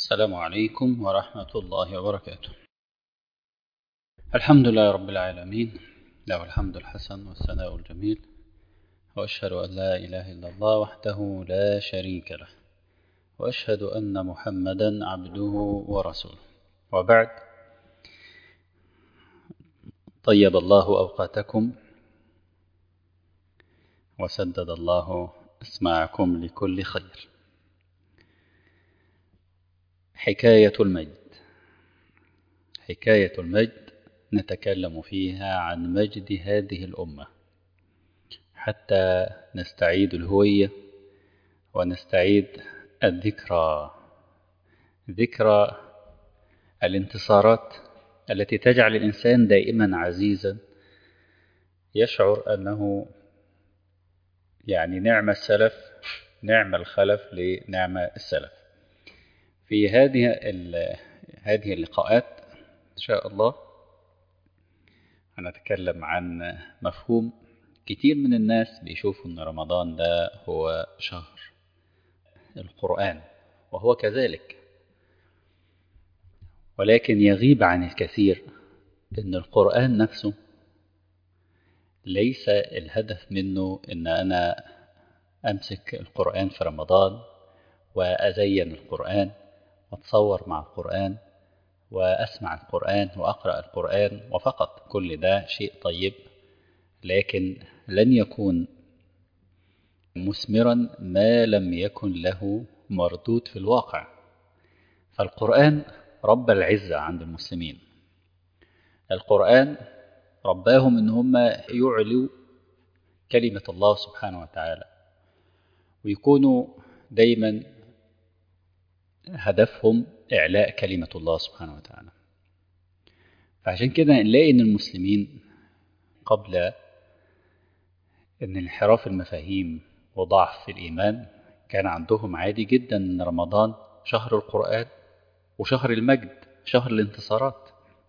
السلام عليكم ورحمة الله وبركاته الحمد لله رب العالمين له الحمد الحسن والثناء الجميل وأشهد أن لا إله إلا الله وحده لا شريك له وأشهد أن محمدا عبده ورسوله وبعد طيب الله أوقاتكم وسدد الله أسماعكم لكل خير حكاية المجد حكاية المجد نتكلم فيها عن مجد هذه الأمة حتى نستعيد الهوية ونستعيد الذكرى ذكرى الانتصارات التي تجعل الإنسان دائما عزيزا يشعر أنه يعني نعم السلف نعم الخلف لنعم السلف في هذه هذه اللقاءات إن شاء الله هنتكلم عن مفهوم كتير من الناس بيشوفوا أن رمضان ده هو شهر القرآن وهو كذلك ولكن يغيب عن الكثير أن القرآن نفسه ليس الهدف منه أن أنا أمسك القرآن في رمضان وأزين القرآن وأتصور مع القرآن وأسمع القرآن وأقرأ القرآن وفقط كل ده شيء طيب لكن لن يكون مثمرا ما لم يكن له مردود في الواقع فالقرآن رب العزة عند المسلمين القرآن رباهم ان هم يعلوا كلمة الله سبحانه وتعالى ويكونوا دايما هدفهم إعلاء كلمة الله سبحانه وتعالى فعشان كده نلاقي ان المسلمين قبل ان انحراف المفاهيم وضعف الإيمان كان عندهم عادي جدا ان رمضان شهر القرآن وشهر المجد شهر الانتصارات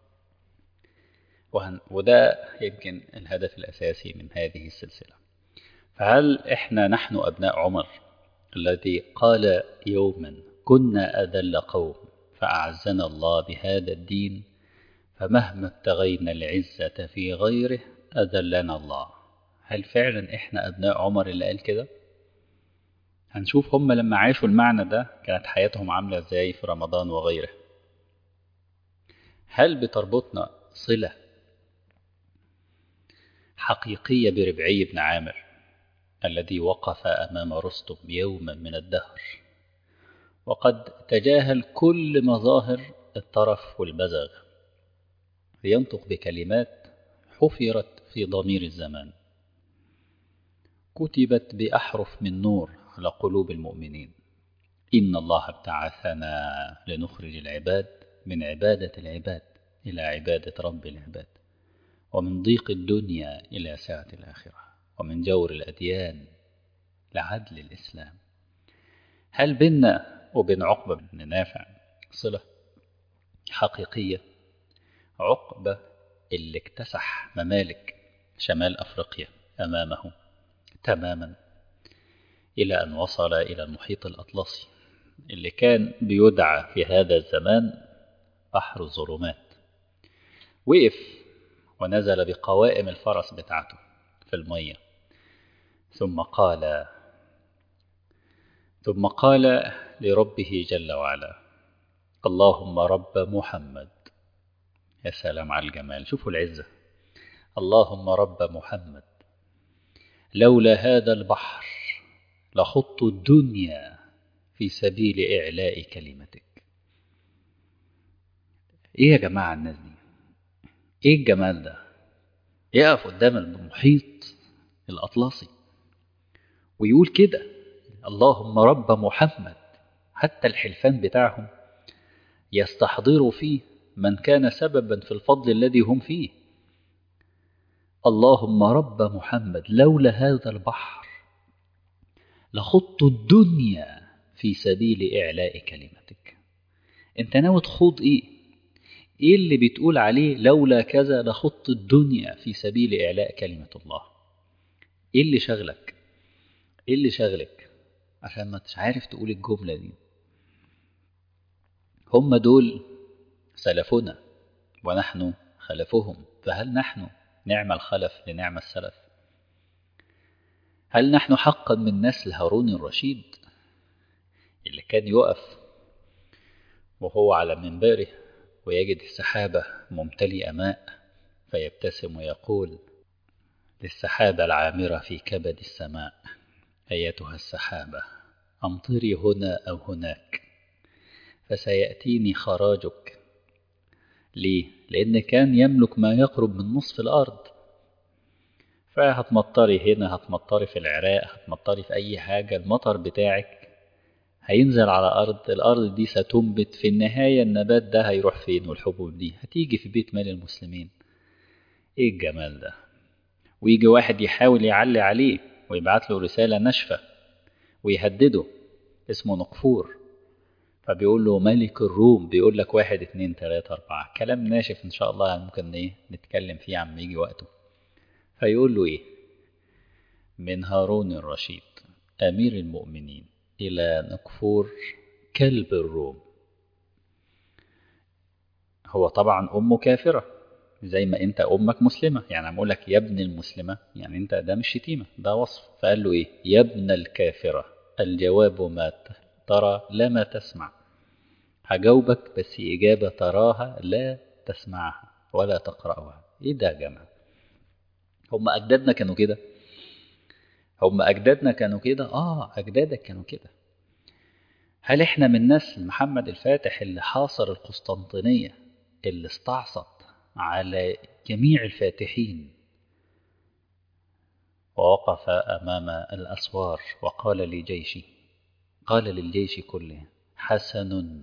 وده يمكن الهدف الأساسي من هذه السلسلة فهل إحنا نحن أبناء عمر الذي قال يوما كنا أذل قوم فأعزنا الله بهذا الدين فمهما ابتغينا العزة في غيره أذلنا الله هل فعلا إحنا أبناء عمر اللي قال كده هنشوف هم لما عاشوا المعنى ده كانت حياتهم عاملة ازاي في رمضان وغيره هل بتربطنا صلة حقيقية بربعي بن عامر الذي وقف أمام رستم يوما من الدهر وقد تجاهل كل مظاهر الطرف والبزغ لينطق بكلمات حفرت في ضمير الزمان كتبت بأحرف من نور على قلوب المؤمنين إن الله ابتعثنا لنخرج العباد من عبادة العباد إلى عبادة رب العباد ومن ضيق الدنيا إلى سعة الآخرة ومن جور الأديان لعدل الإسلام هل بيننا وبين عقبة بن نافع صلة حقيقية عقبة اللي اكتسح ممالك شمال أفريقيا أمامه تماما إلى أن وصل إلى المحيط الأطلسي اللي كان بيدعى في هذا الزمان بحر الظلمات وقف ونزل بقوائم الفرس بتاعته في المية ثم قال ثم قال لربه جل وعلا اللهم رب محمد يا سلام على الجمال شوفوا العزة اللهم رب محمد لولا هذا البحر لخط الدنيا في سبيل إعلاء كلمتك إيه يا جماعة الناس دي إيه الجمال ده يقف قدام المحيط الأطلسي ويقول كده اللهم رب محمد حتى الحلفان بتاعهم يستحضروا فيه من كان سببا في الفضل الذي هم فيه اللهم رب محمد لولا هذا البحر لخضت الدنيا في سبيل إعلاء كلمتك انت ناوي تخوض ايه ايه اللي بتقول عليه لولا كذا لخضت الدنيا في سبيل إعلاء كلمة الله ايه اللي شغلك ايه اللي شغلك عشان ما مش عارف تقول الجملة دي هم دول سلفنا ونحن خلفهم فهل نحن نعم الخلف لنعم السلف هل نحن حقا من نسل هارون الرشيد اللي كان يقف وهو على منبره ويجد السحابة ممتلئة ماء فيبتسم ويقول للسحابة العامرة في كبد السماء أيتها السحابة أمطري هنا أو هناك فسيأتيني خراجك ليه؟ لأن كان يملك ما يقرب من نصف الأرض فهتمطري هنا هتمطري في العراق هتمطري في أي حاجة المطر بتاعك هينزل على أرض الأرض دي ستنبت في النهاية النبات ده هيروح فين والحبوب دي هتيجي في بيت مال المسلمين إيه الجمال ده ويجي واحد يحاول يعلي عليه ويبعت له رسالة ناشفة ويهدده اسمه نقفور فبيقول له ملك الروم بيقول لك واحد اتنين تلاتة أربعة كلام ناشف إن شاء الله ممكن إيه نتكلم فيه عم يجي وقته فيقول له إيه من هارون الرشيد أمير المؤمنين إلى نقفور كلب الروم هو طبعا أمه كافرة زي ما أنت أمك مسلمة يعني عم لك يا ابن المسلمة يعني أنت ده مش شتيمة ده وصف فقال له إيه يا ابن الكافرة الجواب ما ترى لا ما تسمع هجاوبك بس إجابة تراها لا تسمعها ولا تقرأها إيه ده يا جماعة هم أجدادنا كانوا كده هم أجدادنا كانوا كده آه أجدادك كانوا كده هل إحنا من نسل محمد الفاتح اللي حاصر القسطنطينية اللي استعصت على جميع الفاتحين ووقف أمام الأسوار وقال لجيشه قال للجيش كله حسن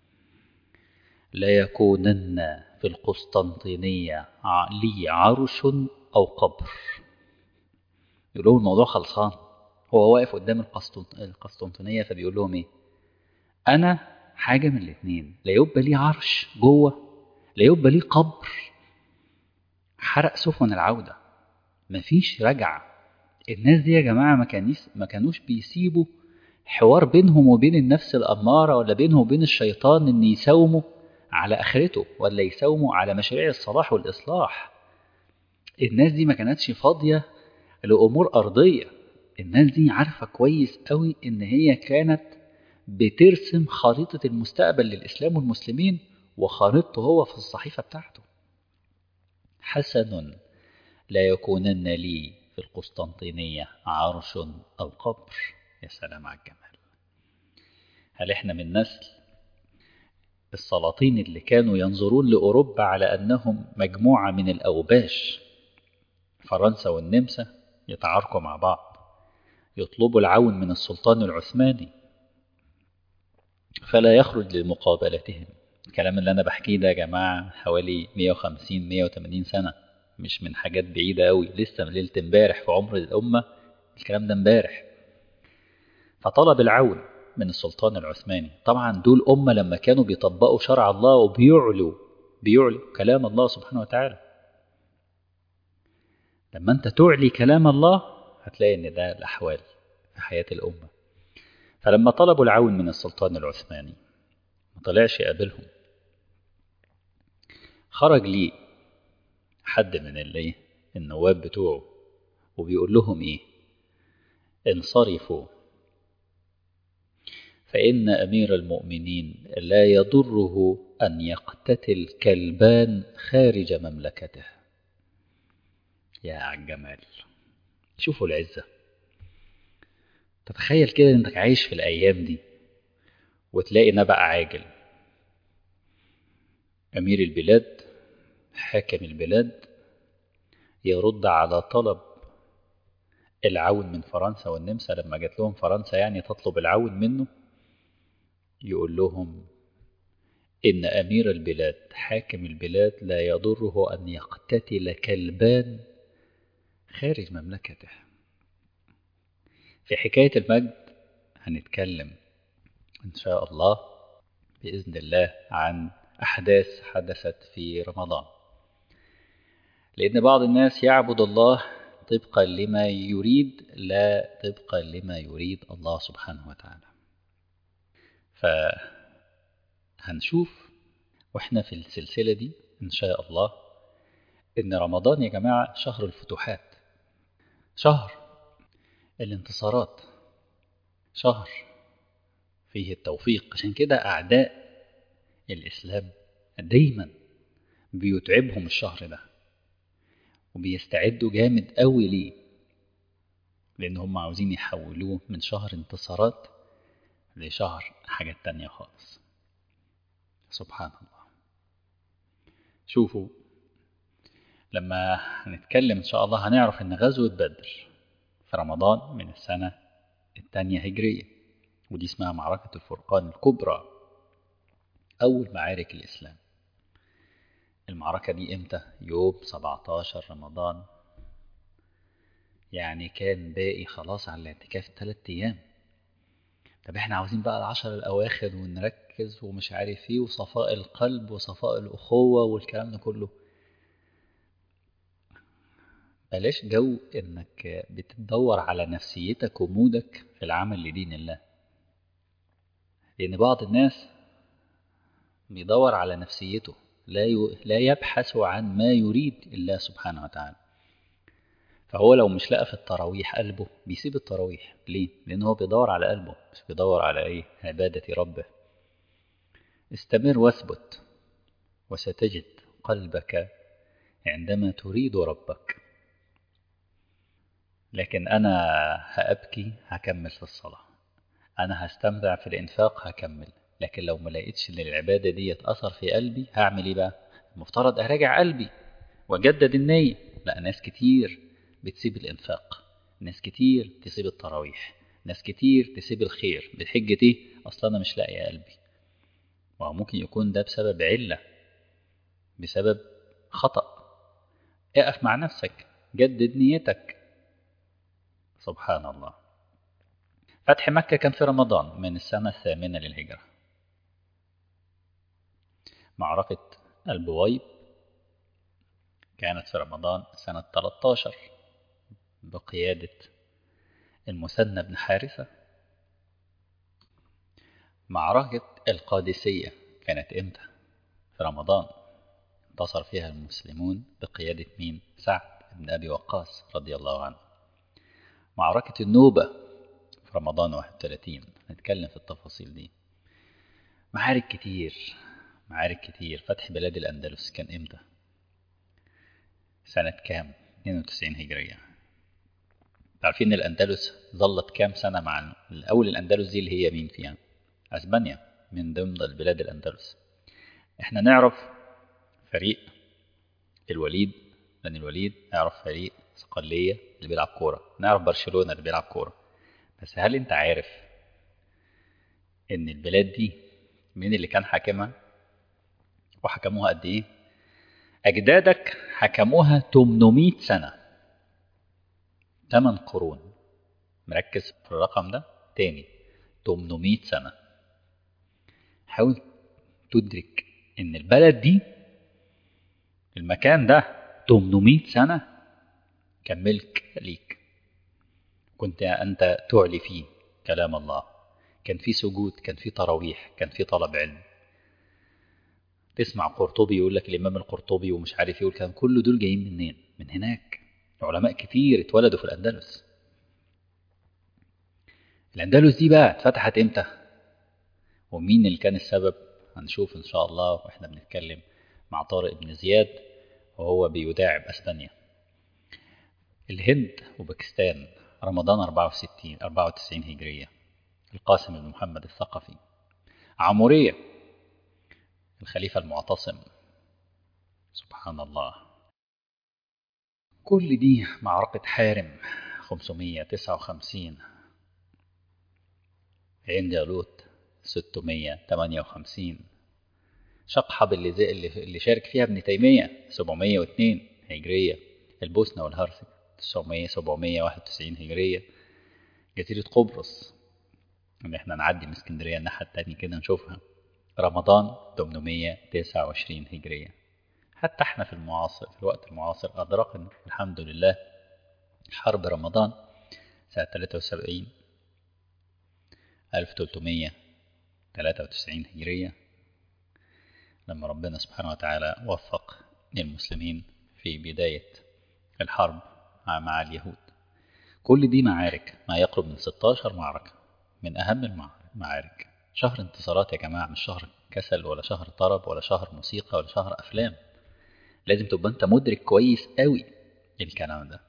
ليكونن في القسطنطينية لي عرش أو قبر يقول لهم الموضوع خلصان هو واقف قدام القسطنطينية فبيقول لهم ايه انا حاجة من الاتنين لا يبقى لي عرش جوه لا يبقى لي قبر حرق سفن العودة مفيش رجع الناس دي يا جماعة ما, كانيس ما كانوش بيسيبوا حوار بينهم وبين النفس الأمارة ولا بينهم وبين الشيطان إن يساوموا على آخرته ولا يساوموا على مشاريع الصلاح والإصلاح الناس دي ما كانتش فاضية لأمور أرضية الناس دي عارفة كويس قوي إن هي كانت بترسم خريطة المستقبل للإسلام والمسلمين وخريطته هو في الصحيفة بتاعته حسن لا يكونن لي في القسطنطينية عرش أو قبر يا سلام على الجمال هل إحنا من نسل السلاطين اللي كانوا ينظرون لأوروبا على أنهم مجموعة من الأوباش فرنسا والنمسا يتعاركوا مع بعض يطلبوا العون من السلطان العثماني فلا يخرج لمقابلتهم الكلام اللي أنا بحكيه ده يا جماعة حوالي 150 180 سنة مش من حاجات بعيدة أوي لسه من ليلة امبارح في عمر الأمة الكلام ده امبارح فطلب العون من السلطان العثماني طبعا دول أمة لما كانوا بيطبقوا شرع الله وبيعلوا بيعلوا كلام الله سبحانه وتعالى لما أنت تعلي كلام الله هتلاقي إن ده الأحوال في حياة الأمة فلما طلبوا العون من السلطان العثماني ما طلعش يقابلهم خرج لي حد من اللي النواب بتوعه وبيقول لهم ايه انصرفوا فإن أمير المؤمنين لا يضره أن يقتتل كلبان خارج مملكته يا عالجمال شوفوا العزة تتخيل كده انك عايش في الأيام دي وتلاقي نبأ عاجل أمير البلاد حاكم البلاد يرد على طلب العون من فرنسا والنمسا لما جات لهم فرنسا يعني تطلب العون منه يقول لهم إن أمير البلاد حاكم البلاد لا يضره أن يقتتل كلبان خارج مملكته في حكاية المجد هنتكلم إن شاء الله بإذن الله عن أحداث حدثت في رمضان لأن بعض الناس يعبد الله طبقا لما يريد لا طبقا لما يريد الله سبحانه وتعالى هنشوف واحنا في السلسلة دي إن شاء الله إن رمضان يا جماعة شهر الفتوحات شهر الانتصارات شهر فيه التوفيق عشان كده أعداء الإسلام دايما بيتعبهم الشهر ده وبيستعدوا جامد قوي ليه لأن هم عاوزين يحولوه من شهر انتصارات لشهر حاجات تانية خالص سبحان الله شوفوا لما هنتكلم إن شاء الله هنعرف إن غزوة بدر في رمضان من السنة التانية هجرية ودي اسمها معركة الفرقان الكبرى أول معارك الإسلام المعركة دي إمتى؟ يوم 17 رمضان يعني كان باقي خلاص على الاعتكاف ثلاث أيام طب احنا عاوزين بقى العشر الأواخر ونركز ومش عارف ايه وصفاء القلب وصفاء الأخوة والكلام ده كله بلاش جو انك بتدور على نفسيتك ومودك في العمل لدين الله لأن بعض الناس بيدور على نفسيته لا لا يبحث عن ما يريد الله سبحانه وتعالى فهو لو مش لقى في التراويح قلبه بيسيب التراويح ليه؟ لأن هو بيدور على قلبه مش بيدور على إيه؟ عبادة ربه استمر واثبت وستجد قلبك عندما تريد ربك لكن أنا هأبكي هكمل في الصلاة أنا هستمتع في الإنفاق هكمل لكن لو ما لقيتش ان العباده دي اثر في قلبي هعمل ايه بقى المفترض اراجع قلبي واجدد النيه لا ناس كتير بتسيب الانفاق ناس كتير تسيب التراويح ناس كتير تسيب الخير بحجة ايه اصلا انا مش لاقي قلبي وممكن يكون ده بسبب علة بسبب خطأ اقف مع نفسك جدد نيتك سبحان الله فتح مكة كان في رمضان من السنة الثامنة للهجرة معركة البويب كانت في رمضان سنة 13 بقيادة المثنى بن حارثة معركة القادسية كانت امتى في رمضان انتصر فيها المسلمون بقيادة مين سعد بن أبي وقاص رضي الله عنه معركة النوبة في رمضان 31 نتكلم في التفاصيل دي معارك كتير معارك كتير فتح بلاد الأندلس كان إمتى سنة كام 92 هجرية عارفين الأندلس ظلت كام سنة مع الأول الأندلس دي اللي هي مين فيها أسبانيا من ضمن البلاد الأندلس احنا نعرف فريق الوليد بن الوليد نعرف فريق صقلية اللي بيلعب كورة نعرف برشلونة اللي بيلعب كورة بس هل انت عارف ان البلاد دي مين اللي كان حاكمها وحكموها قد ايه اجدادك حكموها 800 سنة 8 قرون مركز في الرقم ده تاني 800 سنة حاول تدرك ان البلد دي المكان ده 800 سنة كان ملك ليك كنت أنت تعلي فيه كلام الله كان في سجود كان في تراويح كان في طلب علم تسمع قرطبي يقول لك الإمام القرطبي ومش عارف ايه والكلام كل دول جايين منين من هناك علماء كتير اتولدوا في الأندلس الأندلس دي بقى اتفتحت امتى ومين اللي كان السبب هنشوف إن شاء الله وإحنا بنتكلم مع طارق بن زياد وهو بيداعب أسبانيا الهند وباكستان رمضان 64 94 هجرية القاسم بن محمد الثقفي عمورية الخليفة المعتصم سبحان الله كل دي معركة حارم 559 عين جالوت 658 شقحب اللي, زي اللي شارك فيها ابن تيمية 702 هجرية البوسنة والهرسك 900 791 هجرية جزيرة قبرص إن إحنا نعدي من اسكندرية الناحية التانية كده نشوفها رمضان 829 هجرية حتى إحنا في المعاصر في الوقت المعاصر أدركنا الحمد لله حرب رمضان سنة 73 1393 هجرية لما ربنا سبحانه وتعالى وفق المسلمين في بداية الحرب مع اليهود كل دي معارك ما يقرب من 16 معركة من أهم المعارك شهر انتصارات يا جماعة مش شهر كسل ولا شهر طرب ولا شهر موسيقى ولا شهر أفلام لازم تبقى أنت مدرك كويس قوي الكلام ده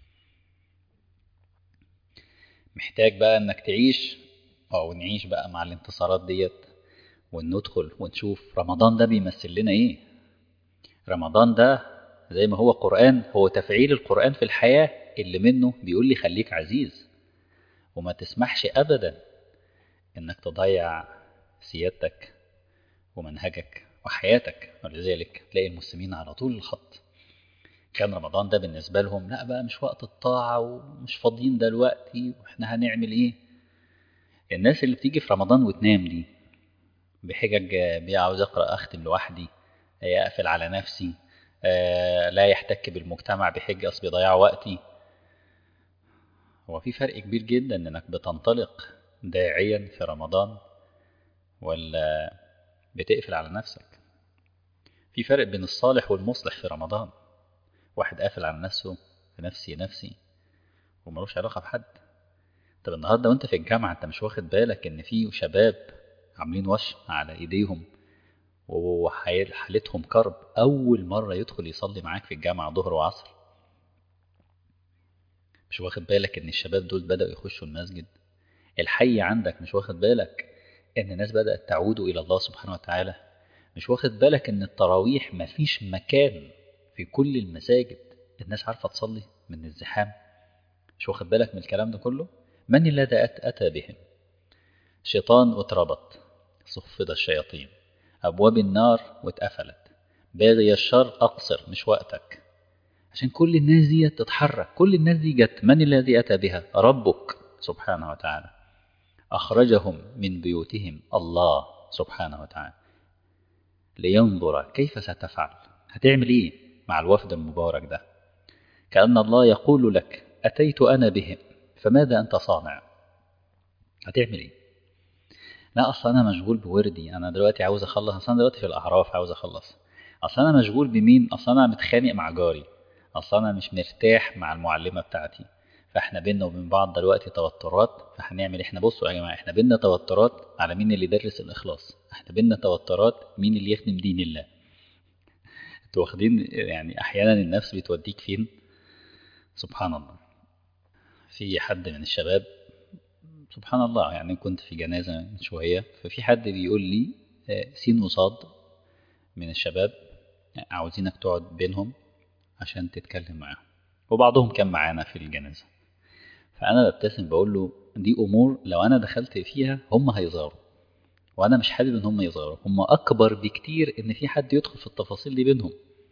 محتاج بقى انك تعيش او نعيش بقى مع الانتصارات ديت وندخل ونشوف رمضان ده بيمثل لنا ايه رمضان ده زي ما هو قرآن هو تفعيل القرآن في الحياة اللي منه بيقول لي خليك عزيز وما تسمحش أبدا إنك تضيع سيادتك ومنهجك وحياتك ولذلك تلاقي المسلمين على طول الخط كان رمضان ده بالنسبة لهم لا بقى مش وقت الطاعة ومش فاضيين دلوقتي واحنا هنعمل ايه الناس اللي بتيجي في رمضان وتنام دي بحجج بيه عاوز اقرا اختم لوحدي اقفل على نفسي آه لا يحتك بالمجتمع بحجة اصل بيضيع وقتي هو في فرق كبير جدا انك بتنطلق داعيا في رمضان ولا بتقفل على نفسك في فرق بين الصالح والمصلح في رمضان واحد قافل على نفسه في نفسي نفسي وملوش علاقة بحد طب النهاردة وانت في الجامعة انت مش واخد بالك ان في شباب عاملين وش على ايديهم وحالتهم كرب اول مرة يدخل يصلي معاك في الجامعة ظهر وعصر مش واخد بالك ان الشباب دول بدأوا يخشوا المسجد الحي عندك مش واخد بالك ان الناس بدأت تعود الى الله سبحانه وتعالى مش واخد بالك ان التراويح مفيش مكان في كل المساجد الناس عارفة تصلي من الزحام مش واخد بالك من الكلام ده كله من الذي أتى بهم شيطان اتربط صفد الشياطين أبواب النار واتقفلت باغي الشر أقصر مش وقتك عشان كل الناس دي تتحرك كل الناس دي جت من الذي أتى بها ربك سبحانه وتعالى أخرجهم من بيوتهم الله سبحانه وتعالى لينظر كيف ستفعل هتعمل ايه مع الوفد المبارك ده كأن الله يقول لك أتيت أنا بهم فماذا أنت صانع هتعمل إيه لا أصلا أنا مشغول بوردي أنا دلوقتي عاوز أخلص أصلا دلوقتي في الأعراف عاوز أخلص أصلا أنا مشغول بمين أصلا أنا متخانق مع جاري أصلا أنا مش مرتاح مع المعلمة بتاعتي فاحنا بينا وبين بعض دلوقتي توترات فهنعمل احنا بصوا يا جماعه احنا بينا توترات على مين اللي يدرس الاخلاص احنا بينا توترات مين اللي يخدم دين الله انتوا واخدين يعني احيانا النفس بتوديك فين سبحان الله في حد من الشباب سبحان الله يعني كنت في جنازة من شوية ففي حد بيقول لي سين وصاد من الشباب عاوزينك تقعد بينهم عشان تتكلم معاهم وبعضهم كان معانا في الجنازة فأنا ببتسم بقول له دي أمور لو أنا دخلت فيها هم هيظهروا وأنا مش حابب إن هم يظهروا هم أكبر بكتير إن في حد يدخل في التفاصيل دي بينهم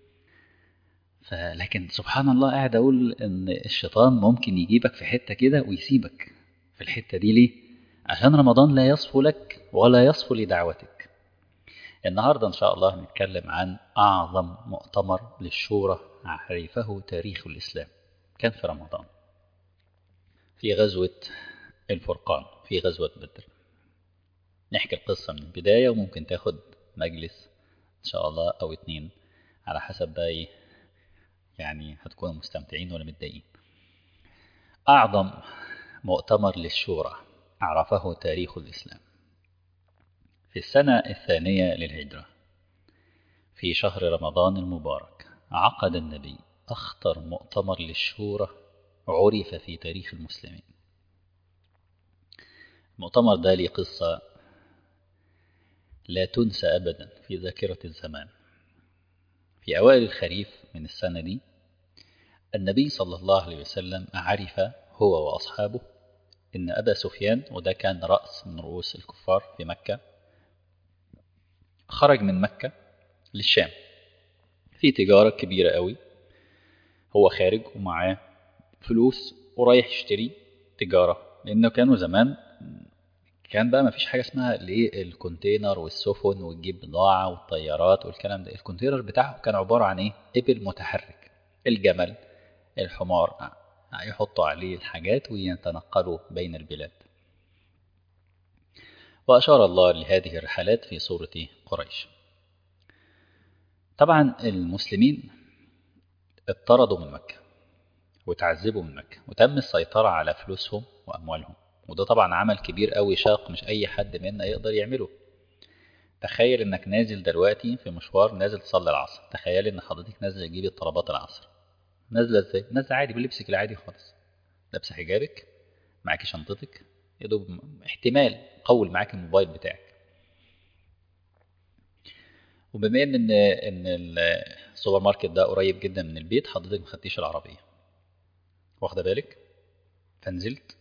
فلكن سبحان الله قاعد أقول إن الشيطان ممكن يجيبك في حتة كده ويسيبك في الحتة دي ليه؟ عشان رمضان لا يصفو لك ولا يصفو لدعوتك النهاردة إن شاء الله هنتكلم عن أعظم مؤتمر للشورى عرفه تاريخ الإسلام كان في رمضان في غزوة الفرقان في غزوة بدر نحكي القصة من البداية وممكن تاخد مجلس إن شاء الله أو اتنين على حسب بقى إيه يعني هتكونوا مستمتعين ولا متضايقين أعظم مؤتمر للشورى عرفه تاريخ الإسلام في السنة الثانية للهجرة في شهر رمضان المبارك عقد النبي أخطر مؤتمر للشورى عرف في تاريخ المسلمين المؤتمر ده ليه قصة لا تنسى أبدا في ذاكرة الزمان في أوائل الخريف من السنة دي النبي صلى الله عليه وسلم عرف هو وأصحابه إن أبا سفيان وده كان رأس من رؤوس الكفار في مكة خرج من مكة للشام في تجارة كبيرة قوي هو خارج ومعاه فلوس ورايح يشتري تجارة لأنه كانوا زمان كان بقى ما فيش حاجة اسمها الايه الكونتينر والسفن وتجيب بضاعة والطيارات والكلام ده الكونتينر بتاعه كان عبارة عن ايه إبل متحرك الجمل الحمار يحطوا عليه الحاجات ويتنقلوا بين البلاد وأشار الله لهذه الرحلات في سورة قريش طبعا المسلمين اطردوا من مكة وتعذبوا من مكة وتم السيطرة على فلوسهم وأموالهم وده طبعا عمل كبير قوي شاق مش أي حد منا يقدر يعمله تخيل انك نازل دلوقتي في مشوار نازل تصلي العصر تخيل ان حضرتك نازله تجيبي طلبات العصر نازله ازاي نازله عادي بلبسك العادي خالص لابسه حجابك معاكي شنطتك يا دوب احتمال قول معاكي الموبايل بتاعك وبما ان ان ان السوبر ماركت ده قريب جدا من البيت حضرتك ما خدتيش العربيه واخده بالك فنزلت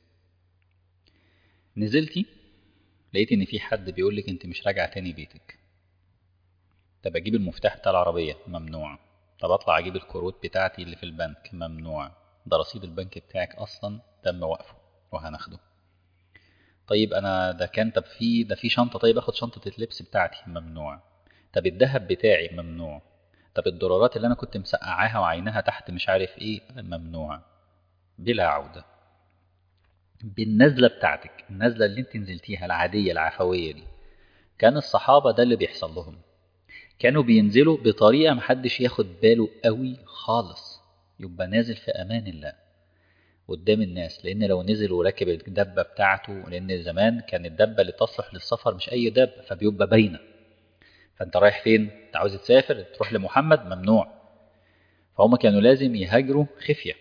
نزلتي لقيت ان في حد بيقول لك انت مش راجعه تاني بيتك طب اجيب المفتاح بتاع العربيه ممنوع طب اطلع اجيب الكروت بتاعتي اللي في البنك ممنوع ده رصيد البنك بتاعك اصلا تم وقفه وهناخده طيب انا ده كان طب في ده في شنطه طيب اخد شنطه اللبس بتاعتي ممنوع طب الذهب بتاعي ممنوع طب الدولارات اللي انا كنت مسقعاها وعينها تحت مش عارف ايه ممنوع بلا عوده بالنزله بتاعتك النزله اللي انت نزلتيها العاديه العفويه دي كان الصحابه ده اللي بيحصل لهم كانوا بينزلوا بطريقه محدش ياخد باله قوي خالص يبقى نازل في امان الله قدام الناس لان لو نزل وركب الدبه بتاعته لان زمان كان الدبه اللي تصلح للسفر مش اي دبه فبيبقى باينه فانت رايح فين انت عاوز تسافر تروح لمحمد ممنوع فهم كانوا لازم يهاجروا خفيه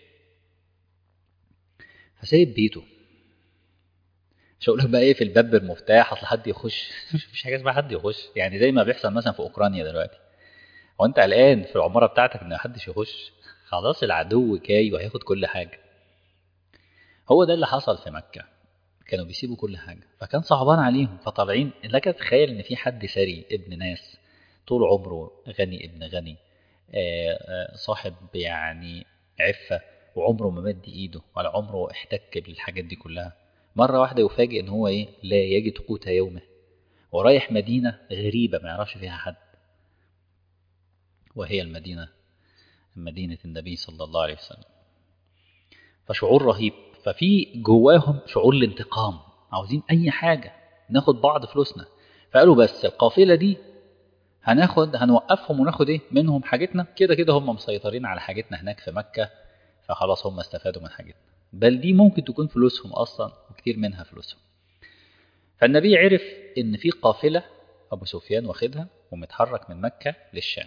فسايب بيته مش هقول لك بقى ايه في الباب بالمفتاح اصل حد يخش مفيش حاجه اسمها حد يخش يعني زي ما بيحصل مثلا في اوكرانيا دلوقتي هو انت قلقان في العماره بتاعتك ان محدش يخش خلاص العدو جاي وهياخد كل حاجه هو ده اللي حصل في مكه كانوا بيسيبوا كل حاجه فكان صعبان عليهم فطالعين لك تتخيل ان في حد ثري ابن ناس طول عمره غني ابن غني صاحب يعني عفه وعمره ما مد ايده ولا عمره احتك بالحاجات دي كلها مرة واحدة يفاجئ إن هو إيه لا يجد قوت يومه ورايح مدينة غريبة ما يعرفش فيها حد وهي المدينة مدينة النبي صلى الله عليه وسلم فشعور رهيب ففي جواهم شعور الانتقام عاوزين أي حاجة ناخد بعض فلوسنا فقالوا بس القافلة دي هناخد هنوقفهم وناخد ايه منهم حاجتنا كده كده هم مسيطرين على حاجتنا هناك في مكة فخلاص هم استفادوا من حاجتنا بل دي ممكن تكون فلوسهم اصلا وكتير منها فلوسهم فالنبي عرف ان في قافله ابو سفيان واخدها ومتحرك من مكه للشام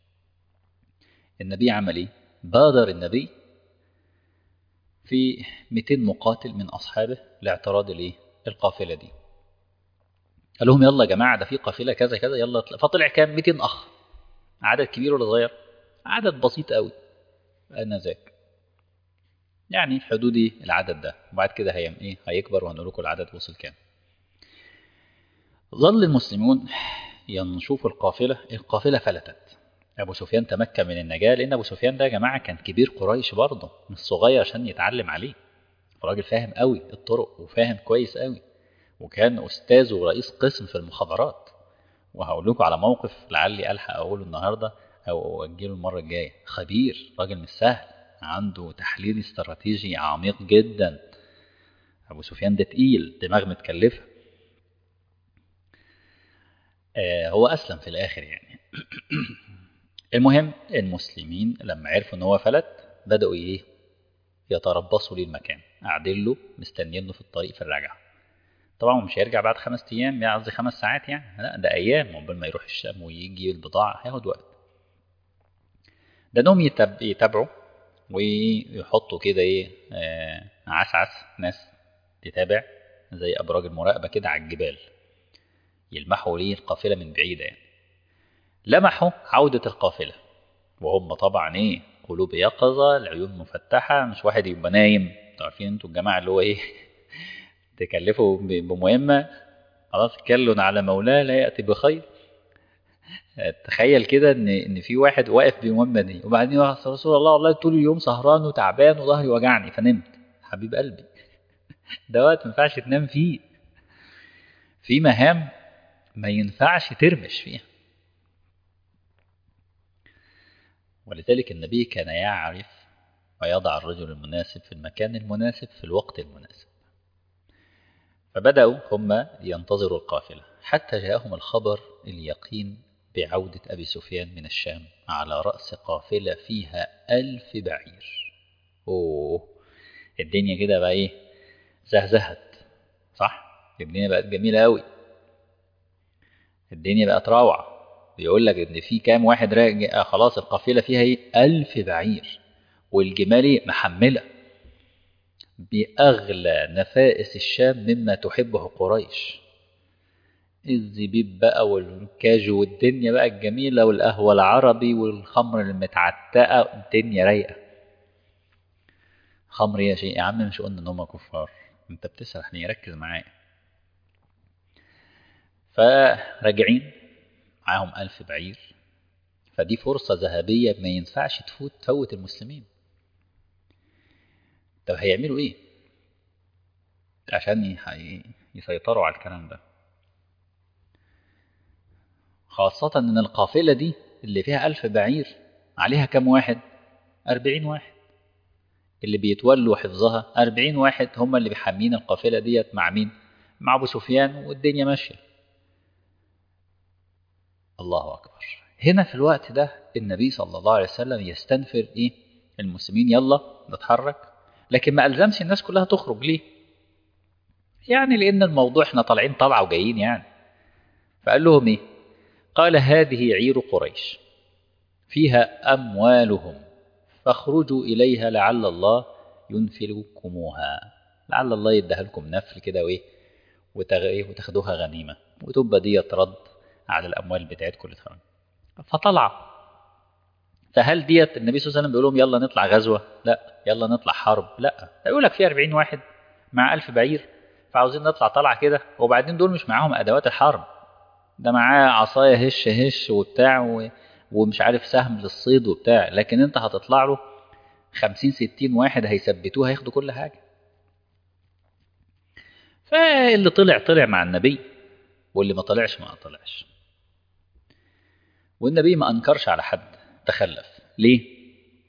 النبي عمل ايه بادر النبي في 200 مقاتل من اصحابه لاعتراض الايه القافله دي قال لهم يلا يا جماعه ده في قافله كذا كذا يلا اطلع فطلع كام 200 اخ عدد كبير ولا صغير عدد بسيط قوي انا ذاك يعني في حدود العدد ده وبعد كده هيم ايه هيكبر وهنقول لكم العدد وصل كام ظل المسلمون ينشوفوا القافله القافله فلتت ابو سفيان تمكن من النجاه لان ابو سفيان ده يا جماعه كان كبير قريش برضه مش صغير عشان يتعلم عليه راجل فاهم قوي الطرق وفاهم كويس قوي وكان استاذ ورئيس قسم في المخابرات وهقول لكم على موقف لعلي الحق اقوله النهارده او اجله المره الجايه خبير راجل مش سهل عنده تحليل استراتيجي عميق جدا ابو سفيان ده تقيل دماغ متكلفه آه هو اسلم في الاخر يعني المهم المسلمين لما عرفوا ان هو فلت بداوا ايه يتربصوا ليه المكان قاعدين له مستنيينه في الطريق في الرجعه طبعا مش هيرجع بعد خمس ايام يعني قصدي خمس ساعات يعني لا ده ايام قبل ما يروح الشام ويجي البضاعه هياخد وقت ده انهم يتب... يتابعوا ويحطوا كده ايه آه عسعس ناس تتابع زي ابراج المراقبه كده على الجبال يلمحوا ليه القافله من بعيده يعني لمحوا عوده القافله وهم طبعا ايه قلوب يقظه العيون مفتحه مش واحد يبقى نايم عارفين انتوا الجماعه اللي هو ايه تكلفوا بمهمه خلاص كل على مولاه لا ياتي بخير تخيل كده ان ان في واحد واقف بمهمه دي وبعدين يا رسول الله والله طول اليوم سهران وتعبان وظهري وجعني فنمت حبيب قلبي ده وقت ما ينفعش تنام فيه في مهام ما ينفعش ترمش فيها ولذلك النبي كان يعرف ويضع الرجل المناسب في المكان المناسب في الوقت المناسب فبدأوا هم ينتظروا القافلة حتى جاءهم الخبر اليقين بعودة أبي سفيان من الشام على رأس قافلة فيها ألف بعير أوه الدنيا كده بقى إيه زهزهت صح الدنيا بقت جميلة أوي الدنيا بقت روعة بيقول لك إن في كام واحد راجع خلاص القافلة فيها إيه ألف بعير والجمال محملة بأغلى نفائس الشام مما تحبه قريش الزبيب بقى والكاجو والدنيا بقى الجميلة والقهوة العربي والخمر المتعتقة الدنيا رايقة خمر يا شيء يا عم مش قلنا ان هم كفار انت بتسرح ليه ركز معايا فراجعين معاهم ألف بعير فدي فرصة ذهبية ما ينفعش تفوت تفوت المسلمين طب هيعملوا ايه عشان يسيطروا على الكلام ده خاصة ان القافلة دي اللي فيها ألف بعير عليها كم واحد أربعين واحد اللي بيتولوا حفظها أربعين واحد هم اللي بيحمين القافلة ديت مع مين مع أبو سفيان والدنيا ماشية الله أكبر هنا في الوقت ده النبي صلى الله عليه وسلم يستنفر إيه المسلمين يلا نتحرك لكن ما ألزمش الناس كلها تخرج ليه يعني لأن الموضوع احنا طالعين طلعة وجايين يعني فقال لهم إيه قال هذه عير قريش فيها أموالهم فاخرجوا إليها لعل الله ينفلكموها لعل الله يديها لكم نفل كده وإيه وتاخدوها غنيمة وتبقى دي رد على الأموال بتاعتكم اللي تخرج فطلع فهل ديت النبي صلى الله عليه وسلم بيقول لهم يلا نطلع غزوة لا يلا نطلع حرب لا يقول لك في 40 واحد مع 1000 بعير فعاوزين نطلع طلعة كده وبعدين دول مش معاهم أدوات الحرب ده معاه عصاية هش هش وبتاع و... ومش عارف سهم للصيد وبتاع لكن انت هتطلع له 50 60 واحد هيثبتوه هياخدوا كل حاجة فاللي طلع طلع مع النبي واللي ما طلعش ما طلعش والنبي ما أنكرش على حد تخلف ليه؟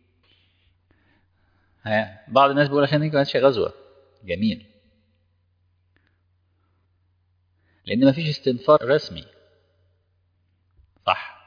ها بعض الناس بيقول عشان دي كانتش غزوة جميل لأن ما فيش استنفار رسمي صح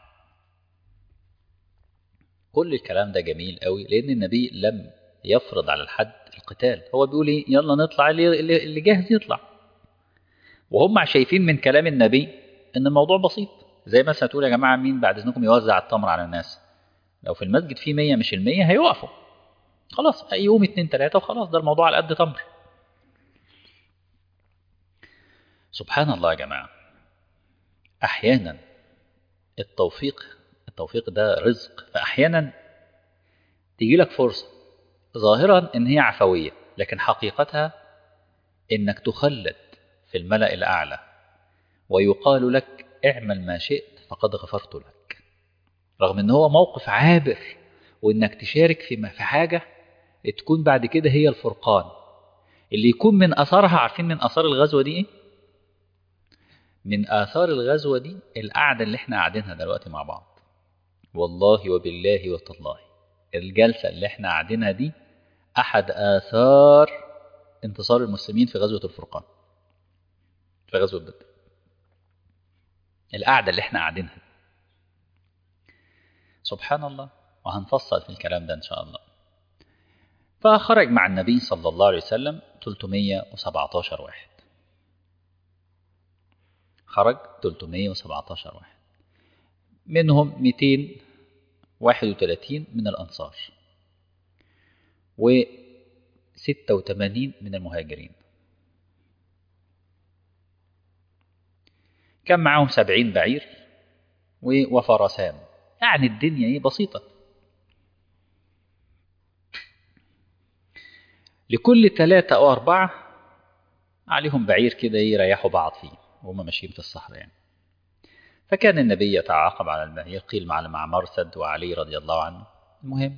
كل الكلام ده جميل قوي لأن النبي لم يفرض على الحد القتال هو بيقول ايه يلا نطلع اللي, اللي جاهز يطلع وهم شايفين من كلام النبي ان الموضوع بسيط زي مثلا تقول يا جماعة مين بعد اذنكم يوزع التمر على الناس لو في المسجد في 100 مش ال 100 هيوقفوا خلاص يوم اتنين تلاتة وخلاص ده الموضوع على قد تمر سبحان الله يا جماعة أحيانا التوفيق التوفيق ده رزق فأحيانا تيجي لك فرصة ظاهرا إن هي عفوية لكن حقيقتها إنك تخلد في الملأ الأعلى ويقال لك اعمل ما شئت فقد غفرت لك رغم إن هو موقف عابر وإنك تشارك في في حاجة تكون بعد كده هي الفرقان اللي يكون من أثارها عارفين من أثار الغزوة دي إيه؟ من آثار الغزوة دي القعدة اللي احنا قاعدينها دلوقتي مع بعض والله وبالله وتالله الجلسة اللي احنا قاعدينها دي أحد آثار انتصار المسلمين في غزوة الفرقان في غزوة بدر القعدة اللي احنا قاعدينها سبحان الله وهنفصل في الكلام ده إن شاء الله فخرج مع النبي صلى الله عليه وسلم 317 واحد خرج 317 واحد منهم 231 من الأنصار و 86 من المهاجرين كان معاهم 70 بعير وفرسان يعني الدنيا ايه بسيطة لكل ثلاثة أو أربعة عليهم بعير كده يريحوا بعض فيه وهم ماشيين في الصحراء يعني فكان النبي يتعاقب على البعير قيل مع مع مرثد وعلي رضي الله عنه المهم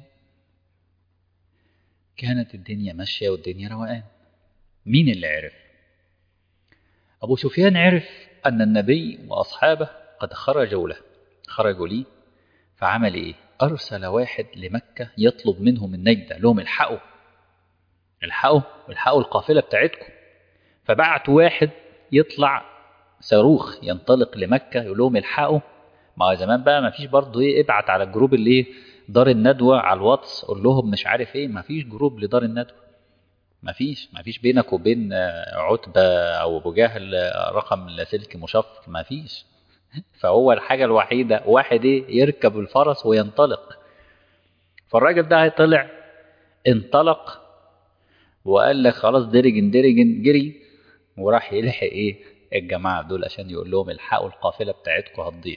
كانت الدنيا ماشية والدنيا روقان مين اللي عرف أبو سفيان عرف أن النبي وأصحابه قد خرجوا له خرجوا لي فعمل إيه أرسل واحد لمكة يطلب منهم النجدة لهم الحقوا الحقوا الحقوا القافلة بتاعتكم فبعت واحد يطلع صاروخ ينطلق لمكة يقول لهم الحقوا ما هو زمان بقى ما فيش برضه ايه ابعت على الجروب اللي ايه دار الندوه على الواتس قول لهم مش عارف ايه ما فيش جروب لدار الندوه ما فيش ما فيش بينك وبين عتبه او ابو جهل رقم لاسلكي مشفر ما فيش فهو الحاجه الوحيده واحد ايه يركب الفرس وينطلق فالراجل ده طلع انطلق وقال لك خلاص درجن درجن جري وراح يلحق ايه الجماعه دول عشان يقول لهم الحقوا القافله بتاعتكم هتضيع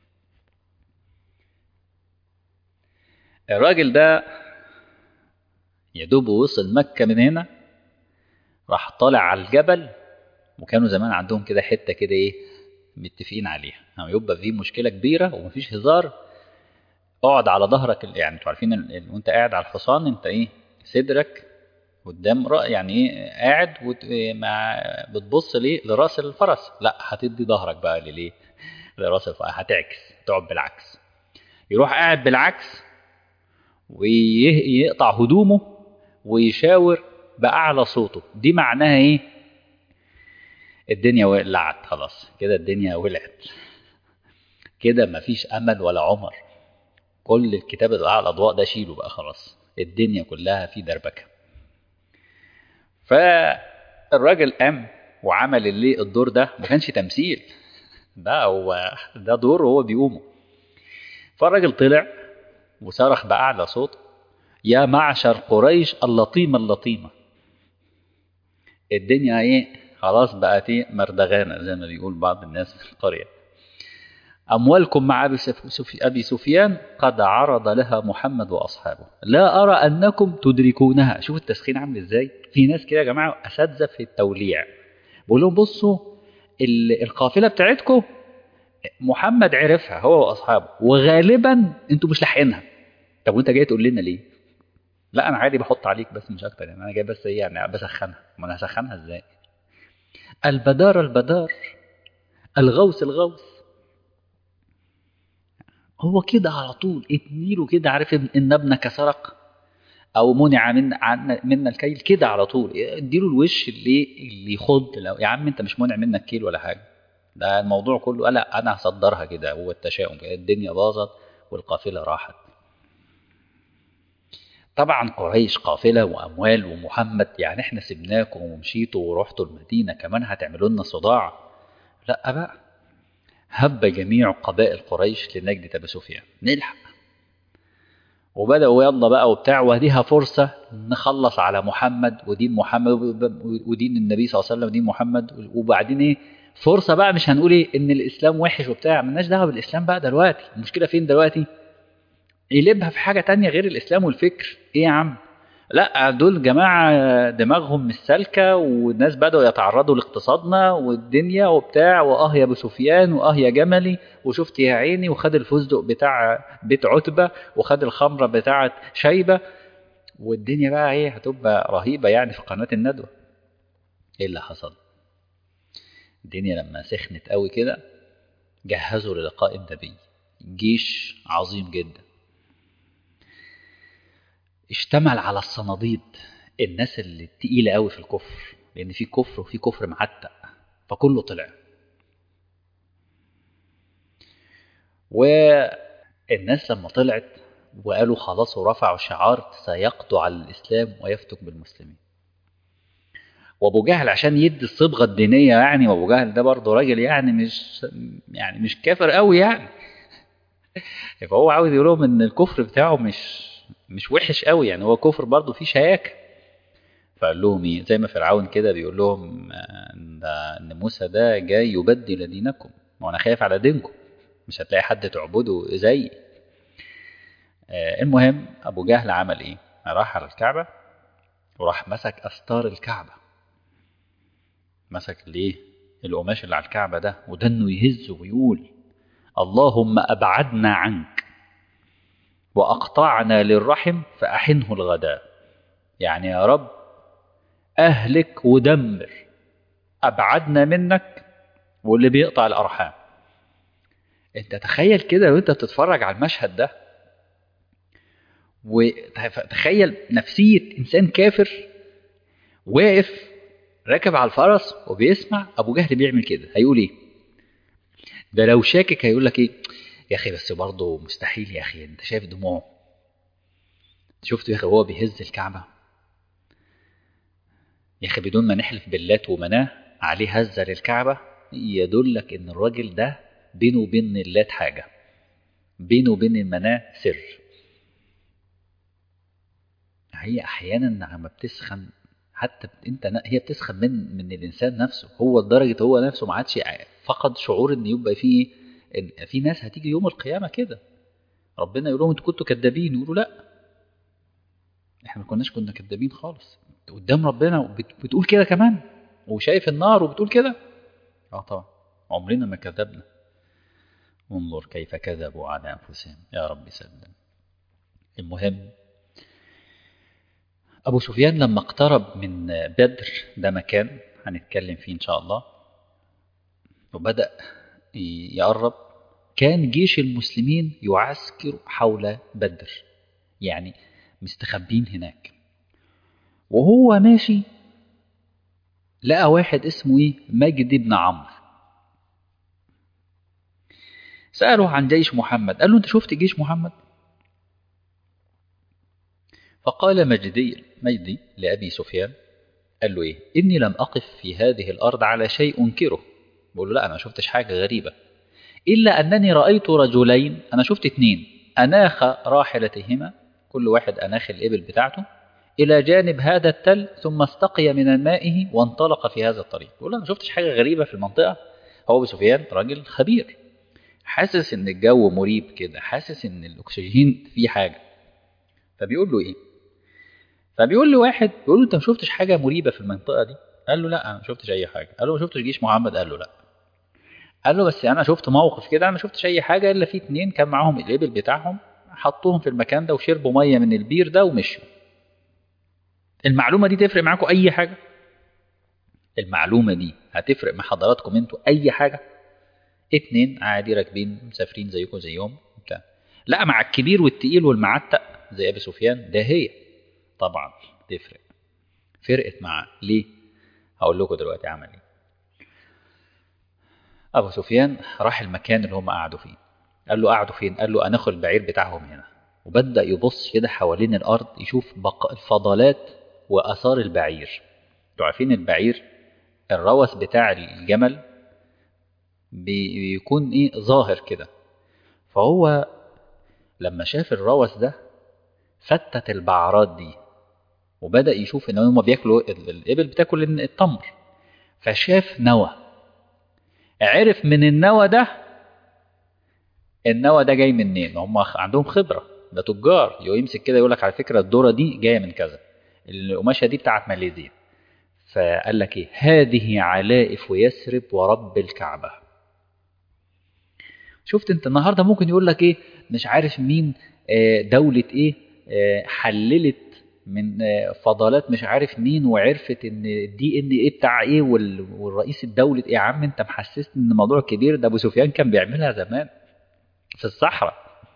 الراجل ده يا دوب وصل مكة من هنا راح طالع على الجبل وكانوا زمان عندهم كده حتة كده ايه متفقين عليها لما يبقى في مشكلة كبيرة ومفيش هزار اقعد على ظهرك يعني انتوا عارفين وانت قاعد على الحصان انت ايه صدرك قدام رأي يعني ايه قاعد وت... مع بتبص ليه لراس الفرس لا هتدي ظهرك بقى لليه لراس الفرس هتعكس تقعد بالعكس يروح قاعد بالعكس ويقطع هدومه ويشاور بأعلى صوته دي معناها ايه الدنيا ولعت خلاص كده الدنيا ولعت كده مفيش امل ولا عمر كل الكتاب على الاضواء ده شيله بقى خلاص الدنيا كلها في دربكه فالراجل قام وعمل اللي الدور ده ما كانش تمثيل ده هو ده دور هو بيقومه فالراجل طلع وصرخ بأعلى صوت يا معشر قريش اللطيمة اللطيمة الدنيا ايه خلاص بقت ايه مردغانة زي ما بيقول بعض الناس في القرية أموالكم مع أبي سفيان قد عرض لها محمد وأصحابه لا أرى أنكم تدركونها شوف التسخين عامل إزاي في ناس كده يا جماعة أساتذة في التوليع بقول لهم بصوا القافلة بتاعتكم محمد عرفها هو وأصحابه وغالبا أنتوا مش لاحقينها طب وأنت جاي تقول لنا ليه؟ لا أنا عادي بحط عليك بس مش أكتر يعني أنا جاي بس إيه يعني بسخنها ما أنا هسخنها إزاي؟ البدار البدار الغوث الغوث هو كده على طول اتنيله كده عارف ان ابنك سرق او منع من عن منا الكيل كده على طول اديله الوش اللي اللي يخض لو يا عم انت مش منع منك كيل ولا حاجه ده الموضوع كله لا انا هصدرها كده هو التشاؤم كده الدنيا باظت والقافله راحت طبعا قريش قافله واموال ومحمد يعني احنا سبناكم ومشيتوا ورحتوا المدينه كمان هتعملوا لنا صداع لا بقى هب جميع قبائل قريش لنجدة أبي سفيان نلحق وبدأوا يلا بقى وبتاع وهديها فرصة نخلص على محمد ودين محمد ودين النبي صلى الله عليه وسلم ودين محمد وبعدين ايه فرصة بقى مش هنقول ايه ان الاسلام وحش وبتاع ملناش دعوة بالاسلام بقى دلوقتي المشكلة فين دلوقتي يقلبها في حاجة تانية غير الاسلام والفكر ايه يا عم لا دول جماعة دماغهم مش سالكة والناس بدأوا يتعرضوا لاقتصادنا والدنيا وبتاع واه يا ابو سفيان واه يا جملي وشفت يا عيني وخد الفستق بتاع بيت عتبة وخد الخمرة بتاعة شيبة والدنيا بقى ايه هتبقى رهيبة يعني في قناة الندوة ايه اللي حصل الدنيا لما سخنت قوي كده جهزوا للقاء النبي جيش عظيم جدا اشتمل على الصناديد الناس اللي تقيلة قوي في الكفر لأن في كفر وفي كفر معتق فكله طلع والناس لما طلعت وقالوا خلاص ورفعوا شعار سيقضوا على الإسلام ويفتك بالمسلمين وابو جهل عشان يدي الصبغه الدينيه يعني وابو جهل ده برضه راجل يعني مش يعني مش كافر قوي يعني فهو عاوز يقول لهم ان الكفر بتاعه مش مش وحش قوي يعني هو كفر برضه فيه شياكه فقال لهم ايه زي ما فرعون كده بيقول لهم ان ان موسى ده جاي يبدل دينكم وانا خايف على دينكم مش هتلاقي حد تعبده زي المهم ابو جهل عمل ايه راح على الكعبه وراح مسك استار الكعبه مسك الايه القماش اللي على الكعبه ده ودنه يهز ويقول اللهم ابعدنا عنك واقطعنا للرحم فاحنه الغداء يعني يا رب اهلك ودمر ابعدنا منك واللي بيقطع الارحام انت تخيل كده وانت بتتفرج على المشهد ده وتخيل نفسيه انسان كافر واقف راكب على الفرس وبيسمع ابو جهل بيعمل كده هيقول ايه ده لو شاكك هيقول لك ايه يا أخي بس برضه مستحيل يا أخي أنت شايف دموعه شفت يا أخي وهو بيهز الكعبة يا أخي بدون ما نحلف باللات ومناه عليه هزة للكعبة يدلك إن الراجل ده بينه وبين اللات حاجة بينه وبين المناه سر هي أحيانا لما بتسخن حتى انت هي بتسخن من من الانسان نفسه هو لدرجه هو نفسه ما عادش فقد شعور ان يبقى فيه ان في ناس هتيجي يوم القيامه كده ربنا يقول لهم انتوا كنتوا كذابين يقولوا لا احنا ما كناش كنا كذابين خالص قدام ربنا بتقول كده كمان وشايف النار وبتقول كده اه طبعا عمرنا ما كذبنا انظر كيف كذبوا على انفسهم يا رب سلم المهم أبو سفيان لما اقترب من بدر ده مكان هنتكلم فيه إن شاء الله وبدأ يقرب كان جيش المسلمين يعسكر حول بدر يعني مستخبين هناك وهو ماشي لقى واحد اسمه ايه مجد بن عمرو سأله عن جيش محمد قال له انت شفت جيش محمد فقال مجدي مجدي لأبي سفيان قال له إيه إني لم أقف في هذه الأرض على شيء أنكره بقول له لا أنا ما شفتش حاجة غريبة إلا أنني رأيت رجلين أنا شفت اتنين أناخ راحلتهما كل واحد أناخ الإبل بتاعته إلى جانب هذا التل ثم استقي من مائه وانطلق في هذا الطريق بقول له أنا ما شفتش حاجة غريبة في المنطقة هو أبو سفيان راجل خبير حاسس إن الجو مريب كده حاسس إن الأكسجين فيه حاجة فبيقول له إيه فبيقول له واحد بيقول له انت ما شفتش حاجه مريبه في المنطقه دي قال له لا انا ما شفتش اي حاجه قال له ما شفتش جيش محمد قال له لا قال له بس انا شفت موقف كده انا ما شفتش اي حاجه الا في اتنين كان معاهم الابل بتاعهم حطوهم في المكان ده وشربوا ميه من البير ده ومشوا المعلومه دي تفرق معاكم اي حاجه المعلومه دي هتفرق مع حضراتكم انتوا اي حاجه اتنين عادي راكبين مسافرين زيكم زيهم بتاع لا مع الكبير والتقيل والمعتق زي ابي سفيان ده هي طبعا تفرق فرقت معاه ليه هقول لكم دلوقتي عمل ايه ابو سفيان راح المكان اللي هم قعدوا فيه قال له قعدوا فين قال له اناخ البعير بتاعهم هنا وبدا يبص كده حوالين الارض يشوف بق... الفضلات واثار البعير انتوا عارفين البعير الروث بتاع الجمل بيكون ايه ظاهر كده فهو لما شاف الروث ده فتت البعرات دي وبدأ يشوف ان هم بياكلوا الابل بتاكل التمر فشاف نوى عرف من النوى ده النوى ده جاي منين هم عندهم خبرة ده تجار يمسك كده يقول لك على فكرة الذرة دي جاية من كذا القماشة دي بتاعت ماليزيا فقال لك ايه هذه علائف يثرب ورب الكعبة شفت انت النهارده ممكن يقول لك ايه مش عارف مين دولة ايه حللت من فضلات مش عارف مين وعرفت ان الدي ان ايه بتاع ايه والرئيس الدولة ايه يا عم انت محسسني ان الموضوع كبير ده ابو سفيان كان بيعملها زمان في الصحراء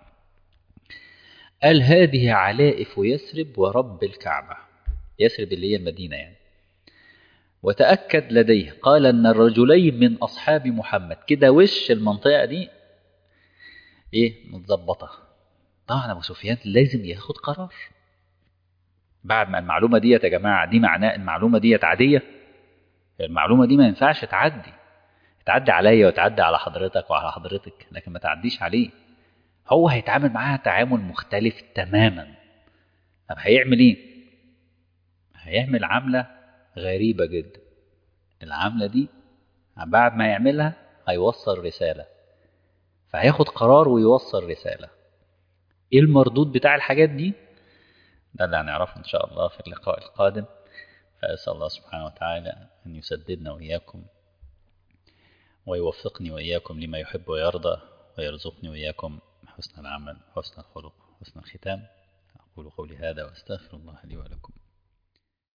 قال هذه علائف يثرب ورب الكعبة يثرب اللي هي المدينة يعني وتأكد لديه قال أن الرجلين من أصحاب محمد كده وش المنطقة دي إيه متظبطة طبعا أبو سفيان لازم ياخد قرار بعد ما المعلومة دي يا جماعة دي معناه المعلومة دي عادية المعلومة دي ما ينفعش تعدي تعدي عليا وتعدي على حضرتك وعلى حضرتك لكن ما تعديش عليه هو هيتعامل معاها تعامل مختلف تماما طب هيعمل ايه هيعمل عملة غريبة جدا العملة دي بعد ما يعملها هيوصل رسالة فهياخد قرار ويوصل رسالة ايه المردود بتاع الحاجات دي ده اللي هنعرفه ان شاء الله في اللقاء القادم فأسأل الله سبحانه وتعالى أن يسددنا وإياكم ويوفقني وإياكم لما يحب ويرضى ويرزقني وإياكم حسن العمل حسن الخلق حسن الختام أقول قولي هذا وأستغفر الله لي ولكم